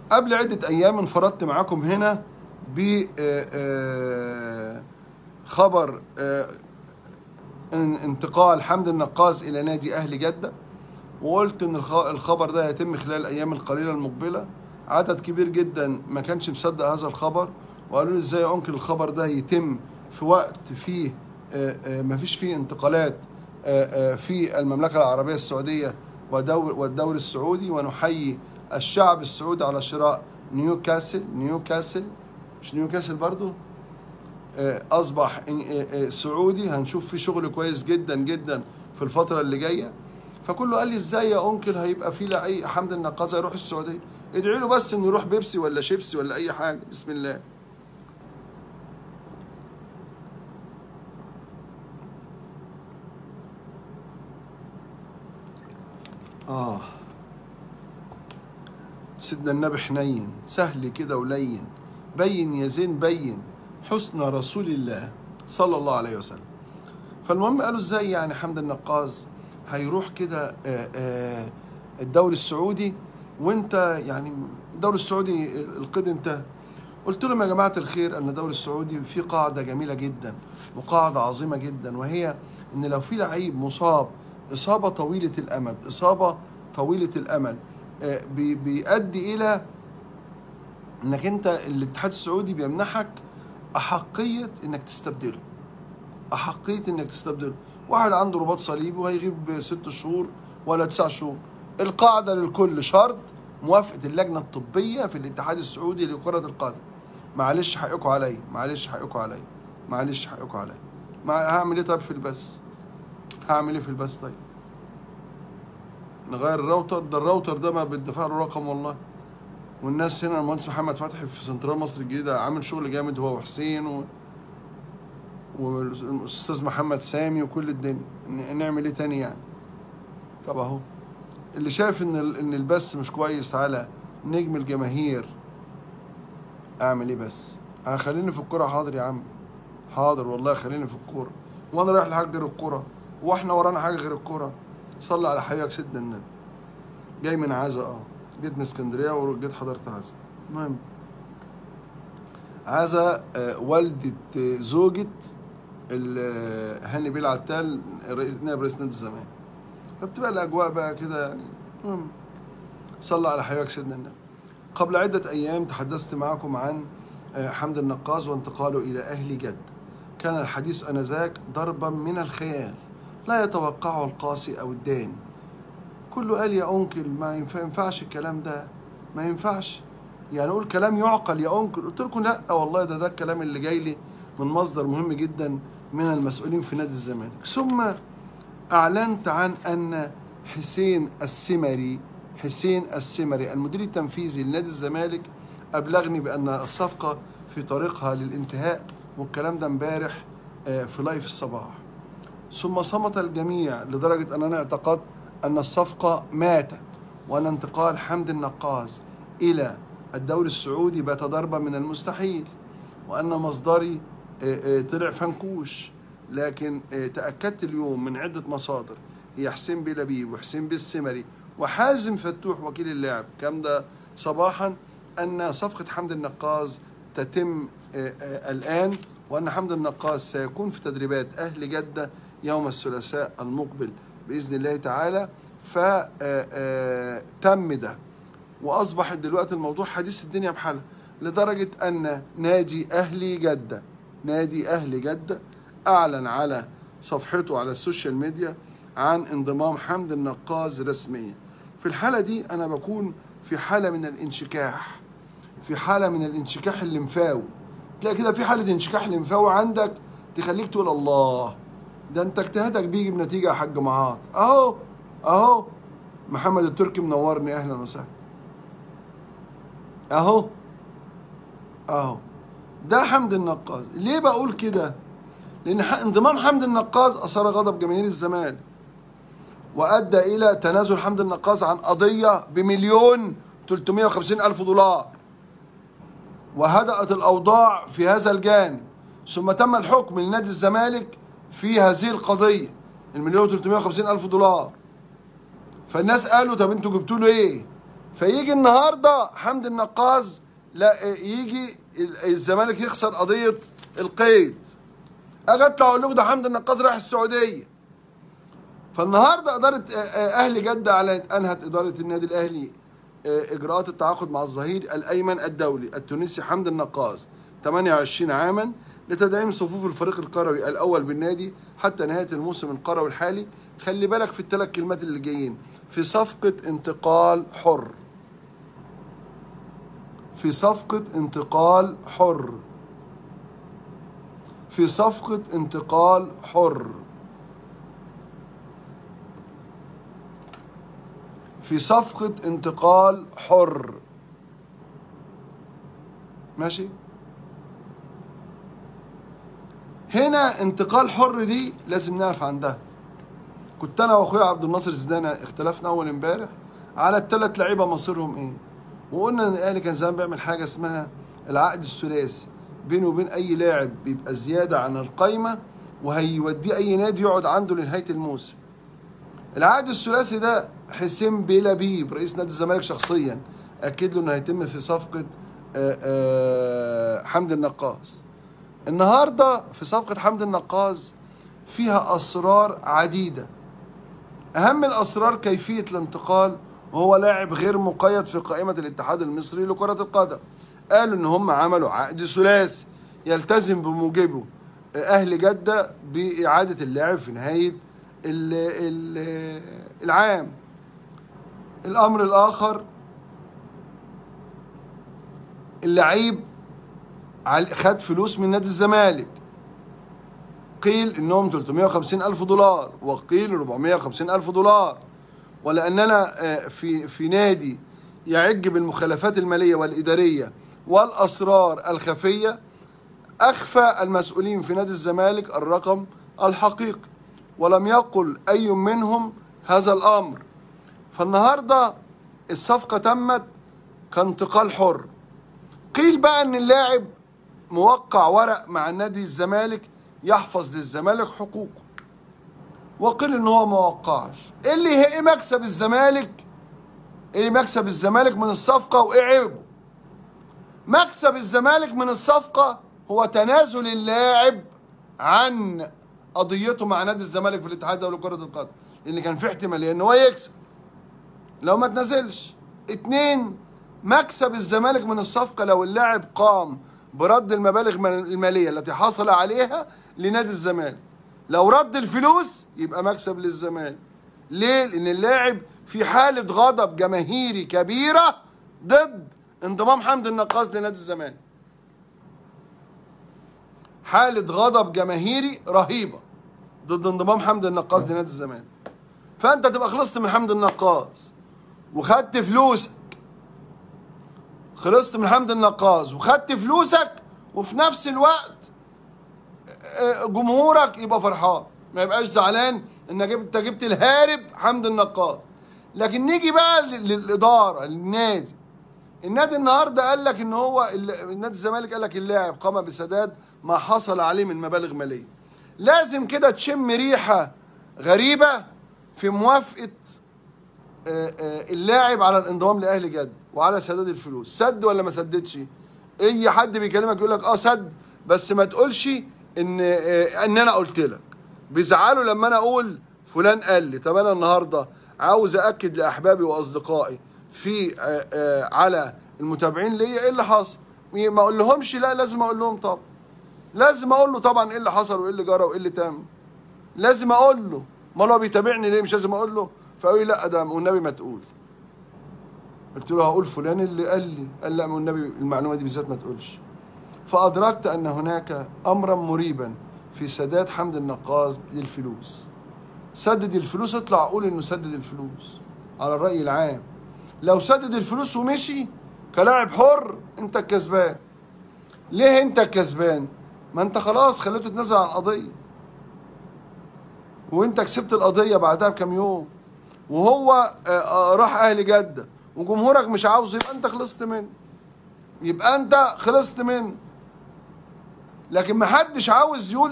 قبل عدة أيام انفردت معاكم هنا ب آه، آه، خبر آه، ان- انتقال حمد النقاز إلى نادي أهل جدة وقلت إن الخ- الخبر ده يتم خلال الأيام القليلة المقبلة عدد كبير جدا ما كانش مصدق هذا الخبر وقالوا لي إزاي يمكن الخبر ده يتم في وقت فيه آه، آه، ما فيش فيه انتقالات آه، آه، في المملكة العربية السعودية ودور والدوري السعودي ونحيي الشعب السعودي على شراء نيوكاسل نيوكاسل مش نيوكاسل برضو آه، اصبح آه، آه، سعودي هنشوف فيه شغل كويس جدا جدا في الفتره اللي جايه فكله قال لي ازاي يا انكل هيبقى في لعيب حمد النقاز هيروح السعوديه ادعي له بس انه يروح بيبسي ولا شيبسي ولا اي حاجه بسم الله اه سيدنا النبي حنين سهل كده ولين بين يا زين بين حسن رسول الله صلى الله عليه وسلم فالمهم قالوا ازاي يعني حمد النقاز هيروح كده آه، آه، الدوري السعودي وانت يعني الدوري السعودي القيد انتهى قلت لهم يا جماعة الخير أن الدوري السعودي فيه قاعدة جميلة جدا وقاعدة عظيمة جدا وهي أن لو في لعيب مصاب إصابة طويلة الأمد إصابة طويلة الأمد آه، بي- بيؤدي إلى أنك أنت الاتحاد السعودي بيمنحك أحقية أنك تستبدله أحقية إنك تستبدله واحد عنده رباط صليبي وهيغيب ست شهور ولا تسع شهور القاعدة للكل شرط موافقة اللجنة الطبية في الاتحاد السعودي لكرة القدم معلش حقكم عليا معلش حقكم عليا معلش حقكم عليا مع... هعمل ايه طيب في البث هعمل ايه في البث طيب نغير الراوتر ده الراوتر ده ما بيدفع له رقم والله والناس هنا المهندس محمد فتحي في سنترال مصر الجديدة عامل شغل جامد هو وحسين و... والاستاذ محمد سامي وكل الدنيا ن- نعمل ايه تاني يعني طب اهو اللي شايف ان ال- ان البث مش كويس على نجم الجماهير اعمل ايه بس هخليني في الكوره حاضر يا عم حاضر والله خليني في الكوره وانا رايح لحاجه غير الكوره واحنا ورانا حاجه غير الكوره صلي على حبيبك سيدنا النبي جاي من عزا اه جيت من اسكندريه وجيت حضرت عزا المهم عزا آه، والدة آه، زوجة ال- هاني بيه العتال رئيس نائب رئيس نادي الزمالك فبتبقى الاجواء بقى كده يعني المهم صلى على حبيبك سيدنا النبي قبل عدة أيام تحدثت معكم عن آه، حمد النقاز وانتقاله إلى أهل جدة كان الحديث آنذاك ضربا من الخيال لا يتوقعه القاسي أو الداني كله قال يا أنكل ما ينفع- ينفعش الكلام ده ما ينفعش يعني أقول كلام يعقل يا أنكل قلت لكم لا والله ده ده الكلام اللي جاي لي من مصدر مهم جدا من المسؤولين في نادي الزمالك ثم أعلنت عن أن حسين السمري حسين السمري المدير التنفيذي لنادي الزمالك أبلغني بأن الصفقة في طريقها للانتهاء والكلام ده امبارح آه، في لايف الصباح ثم صمت الجميع لدرجة أننا اعتقدت أن الصفقة ماتت وأن انتقال حمد النقاز إلى الدوري السعودي بات ضربة من المستحيل وأن مصدري آه، آه، طلع فنكوش لكن آه، تأكدت اليوم من عدة مصادر هي حسين بيه لبيب وحسين بيه السمري وحازم فتوح وكيل اللاعب كام ده صباحا أن صفقة حمد النقاز تتم آه، آه، الآن وأن حمد النقاز سيكون في تدريبات أهل جدة يوم الثلاثاء المقبل بإذن الله تعالى فتم ده واصبح دلوقتي الموضوع حديث الدنيا بحالها لدرجه ان نادي اهلي جده نادي اهلي جده اعلن على صفحته على السوشيال ميديا عن انضمام حمد النقاز رسميا في الحاله دي انا بكون في حاله من الانشكاح في حاله من الانشكاح الليمفاوي تلاقي كده في حاله انشكاح ليمفاوي عندك تخليك تقول الله ده انت اجتهادك بيجي بنتيجه يا حاج معاط اهو اهو محمد التركي منورني اهلا وسهلا اهو اهو ده حمد النقاز ليه بقول كده لان ح- انضمام حمد النقاز اثار غضب جماهير الزمالك وادى الى تنازل حمد النقاز عن قضيه بمليون 350 الف دولار وهدأت الاوضاع في هذا الجانب ثم تم الحكم لنادي الزمالك في هذه القضيه المليون 350 الف دولار فالناس قالوا طب انتوا جبتوا له ايه فيجي النهارده حمد النقاز لا يجي الزمالك يخسر قضيه القيد اجي اطلع اقول لكم ده حمد النقاز رايح السعوديه فالنهارده اداره اهلي جده اعلنت انهت اداره النادي الاهلي اجراءات التعاقد مع الظهير الايمن الدولي التونسي حمد النقاز 28 عاما لتدعيم صفوف الفريق القروي الاول بالنادي حتى نهايه الموسم القروي الحالي خلي بالك في الثلاث كلمات اللي جايين في صفقه انتقال حر في صفقه انتقال حر في صفقه انتقال حر في صفقة انتقال حر ماشي هنا انتقال حر دي لازم نقف عندها كنت انا واخويا عبد الناصر زيدان اختلفنا اول امبارح على الثلاث لعيبه مصيرهم ايه وقلنا ان الاهلي كان زمان بيعمل حاجه اسمها العقد الثلاثي بينه وبين اي لاعب بيبقى زياده عن القايمه وهيوديه اي نادي يقعد عنده لنهايه الموسم العقد الثلاثي ده حسين بيلابيب رئيس نادي الزمالك شخصيا اكد له انه هيتم في صفقه آآ آآ حمد النقاز النهارده في صفقه حمد النقاز فيها اسرار عديده اهم الاسرار كيفيه الانتقال وهو لاعب غير مقيد في قائمه الاتحاد المصري لكره القدم قالوا ان هم عملوا عقد ثلاثي يلتزم بموجبه اهل جده باعاده اللاعب في نهايه العام الامر الاخر اللعيب خد فلوس من نادي الزمالك قيل انهم 350 الف دولار وقيل 450 الف دولار ولاننا في في نادي يعج بالمخالفات الماليه والاداريه والاسرار الخفيه اخفى المسؤولين في نادي الزمالك الرقم الحقيقي ولم يقل أي منهم هذا الأمر فالنهاردة الصفقة تمت كانتقال حر قيل بقى أن اللاعب موقع ورق مع نادي الزمالك يحفظ للزمالك حقوقه وقيل ان هو ما وقعش ايه اللي ايه مكسب الزمالك ايه مكسب الزمالك من الصفقه وايه عيبه مكسب الزمالك من الصفقه هو تنازل اللاعب عن قضيته مع نادي الزمالك في الاتحاد الدولي لكره القدم لان كان في احتماليه ان هو يكسب لو ما تنزلش اتنين مكسب الزمالك من الصفقه لو اللاعب قام برد المبالغ الماليه التي حصل عليها لنادي الزمالك لو رد الفلوس يبقى مكسب للزمالك ليه لان اللاعب في حاله غضب جماهيري كبيره ضد انضمام حمد النقاز لنادي الزمالك حالة غضب جماهيري رهيبة ضد انضمام حمد النقاز لنادي الزمالك فانت تبقى خلصت من حمد النقاز وخدت فلوسك خلصت من حمد النقاز وخدت فلوسك وفي نفس الوقت جمهورك يبقى فرحان ما يبقاش زعلان انك انت جبت الهارب حمد النقاز لكن نيجي بقى للاداره للنادي النادي النهارده قال لك ان هو النادي الزمالك قال لك اللاعب قام بسداد ما حصل عليه من مبالغ ماليه لازم كده تشم ريحه غريبه في موافقه اللاعب على الانضمام لاهلي جد وعلى سداد الفلوس سد ولا ما سددش اي حد بيكلمك يقول لك اه سد بس ما تقولش ان ان انا قلت لك بيزعلوا لما انا اقول فلان قال لي طب انا النهارده عاوز اكد لاحبابي واصدقائي في على المتابعين ليا ايه اللي حصل ما اقول لهمش لا لازم اقول لهم طبعا لازم اقول له طبعا ايه اللي حصل وايه اللي جرى وايه اللي تم لازم اقول له ما هو بيتابعني ليه مش لازم اقول له فقال لي لا ده والنبي ما تقول قلت له هقول فلان اللي قال لي قال لا والنبي المعلومه دي بالذات ما تقولش فادركت ان هناك امرا مريبا في سداد حمد النقاز للفلوس سدد الفلوس اطلع قول انه سدد الفلوس على الراي العام لو سدد الفلوس ومشي كلاعب حر انت الكسبان ليه انت الكسبان ما انت خلاص خليته يتنازل عن القضيه وانت كسبت القضيه بعدها بكام يوم وهو راح اهل جده وجمهورك مش عاوزه يبقى انت خلصت منه يبقى انت خلصت منه لكن محدش عاوز يقول